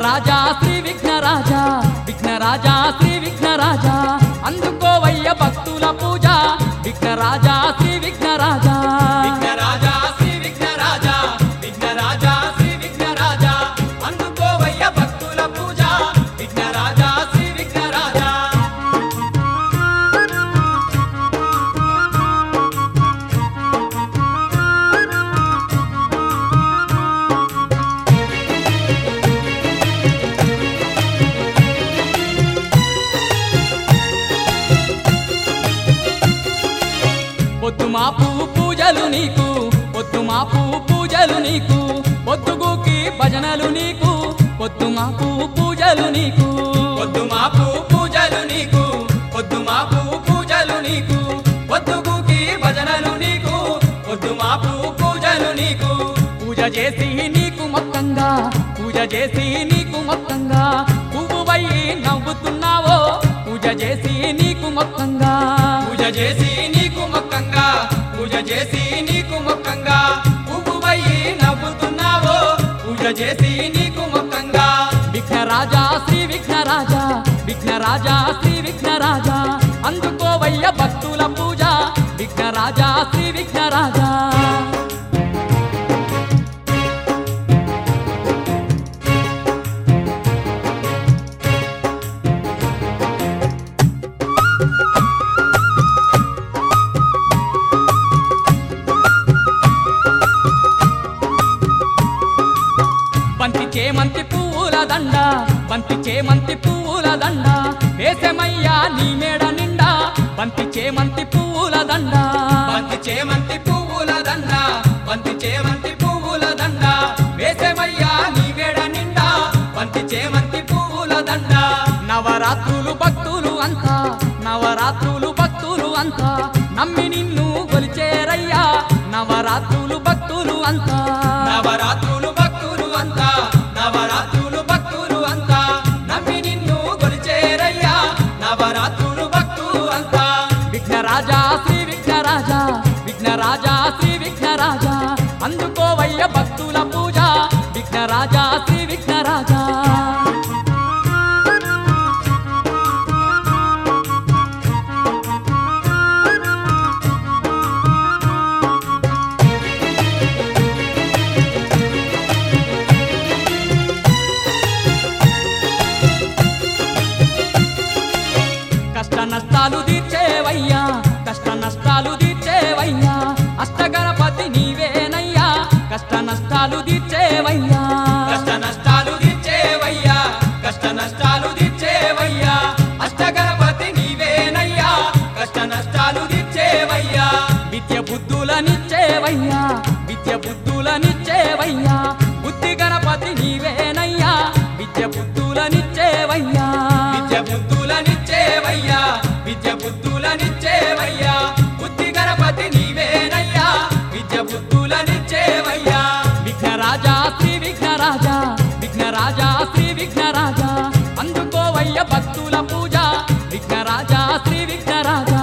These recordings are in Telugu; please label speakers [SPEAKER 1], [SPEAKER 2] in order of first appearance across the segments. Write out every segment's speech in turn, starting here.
[SPEAKER 1] విఘ్నరాజా శ్రీ విఘ్నరాజా విఘ్నరాజా శ్రీ విఘ్నరాజా అందుకోవయ్య భక్తుల పూజ విఘ్నరాజా శ్రీ విఘ్నరాజా
[SPEAKER 2] విఘ్నరాజా శ్రీ విఘ్నరాజా విఘ్నరాజా శ్రీ విఘ్నరాజా అందుకోవయ్య భక్తుల పూజ విఘ్నరాజా శ్రీ విఘ్నరాజా
[SPEAKER 1] పొద్దు మాపు పూజలు నీకు పొద్దు మాపు పూజలు నీకు పొద్దుగుకి భజనలు నీకు పొద్దు మాపు పూజలు నీకు
[SPEAKER 2] పొద్దు మాపు పూజలు నీకు పొద్దు మాపు పూజలు నీకు పొద్దుగుకి భజనలు నీకు పొద్దు మాపు పూజలు నీకు
[SPEAKER 1] పూజ చేసి నీకు మొత్తంగా పూజ చేసి నీకు మొత్తంగా పువ్వువై నవ్వుతున్నావో పూజ చేసి నీకు మొత్తంగా
[SPEAKER 2] పూజ చేసి నీకు మొక్కంగా పూజ చేసి నీకు మొక్కంగా పువ్వువై నవ్వుతున్నావో పూజ చేసి నీకు మొక్కంగా
[SPEAKER 1] విఘ్నరాజా శ్రీ విఘ్నరాజా విఘ్నరాజా శ్రీ విఘ్నరాజా అందుకోవయ్య భక్తుల పూజ విఘ్నరాజా శ్రీ విఘ్నరాజా బంతి చేమంతి పువ్వుల దండ బంతి చేమంతి పువ్వుల దండ వేసమయ్యా నీ మేడ నిండా బంతి చేమంతి పువ్వుల దండ
[SPEAKER 2] బంతి చేమంతి పువ్వుల దండ బంతి చేమంతి పువ్వుల దండ వేసమయ్యా నీ వేడ నిండా బంతి చేమంతి పువ్వుల దండ
[SPEAKER 1] నవరాత్రులు భక్తులు అంతా నవరాత్రులు భక్తులు అంతా నమ్మి నిన్ను కొలిచేరయ్యా నవరాత్రులు భక్తులు అంతా
[SPEAKER 2] నవరాత్రులు భక్తులు అంతా నవరాత్రులు భక్తులు అంతా నమ్మి నిన్ను కొలిచేరయ్యా నవరాత్రులు భక్తులు అంతా
[SPEAKER 1] విఘ్నరాజా శ్రీ విఘ్నరాజా విఘ్నరాజా శ్రీ విఘ్నరాజా అందుకోవయ్య భక్తుల పూజ విఘ్నరాజా శ్రీ విఘ్నరాజా కష్ట నష్టాలు తీర్చేవయ్యా కష్ట నష్టాలు తీర్చేవయ్యా అష్టగణపతి నీవేనయ్యా కష్ట నష్టాలు తీర్చేవయ్యా
[SPEAKER 2] కష్ట నష్టాలు తీర్చేవయ్యా కష్ట నష్టాలు తీర్చేవయ్యా అష్టగణపతి నీవేనయ్యా కష్ట నష్టాలు తీర్చేవయ్యా
[SPEAKER 1] విద్య బుద్ధులనిచ్చేవయ్యా విద్య బుద్ధులనిచ్చేవయ్యా బుద్ధి గణపతి నీవేనయ్యా విద్య బుద్ధులనిచ్చేవయ్యా
[SPEAKER 2] విద్య బుద్ధులనిచ్చేవయ్యా విద్య బుద్ధులనిచ్చేవయ్యా బుద్ధి గణపతి నీవేనయ్యా విద్య బుద్ధులనిచ్చేవయ్యా
[SPEAKER 1] విఘ్నరాజా శ్రీ విఘ్నరాజా విఘ్నరాజా శ్రీ విఘ్నరాజా అందుకోవయ్య భక్తుల పూజ విఘ్నరాజా శ్రీ విఘ్నరాజా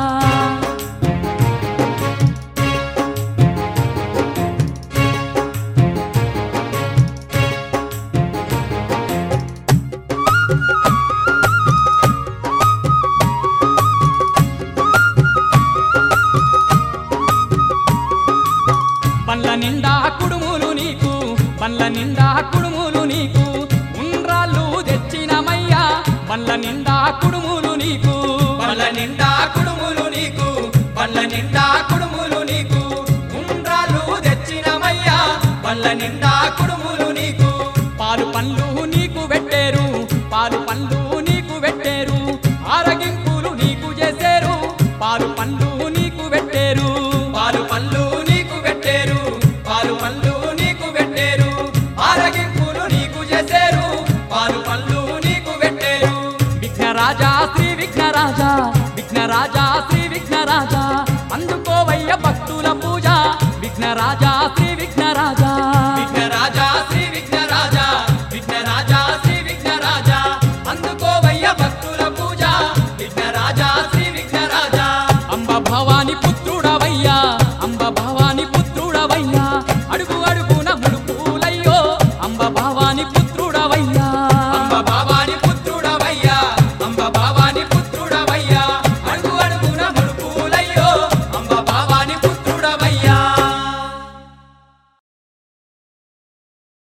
[SPEAKER 1] బండ్ల నిండా కుడుములు నీకు బండ్ల నిండా కుడుములు నీకు ఉండ్రాళ్ళు తెచ్చినమయ్యా బండ్ల నిండా కుడుములు నీకు
[SPEAKER 2] బండ్ల నిండా కుడుములు నీకు బండ్ల నిండా కుడుములు నీకు ఉండ్రాలు తెచ్చినమయ్యా బండ్ల నిండా కుడుములు నీకు
[SPEAKER 1] పాలు పండ్లు నీకు పెట్టేరు పాలు పండ్లు నీకు పెట్టేరు ఆరగింపులు నీకు చేసేరు పాలు పండ్లు నీకు పెట్టేరు
[SPEAKER 2] పాలు పళ్ళు నీకు పెట్టేరు పాలు పళ్ళు నీకు పెట్టేరు ఆరగింపులు నీకు చేసేరు పాలు పళ్ళు నీకు పెట్టేరు
[SPEAKER 1] విఘ్నరాజా శ్రీ విఘ్నరాజా విఘ్నరాజా శ్రీ విఘ్నరాజా అందుకోవయ్య భక్తుల పూజ విఘ్నరాజా శ్రీ విఘ్నరాజా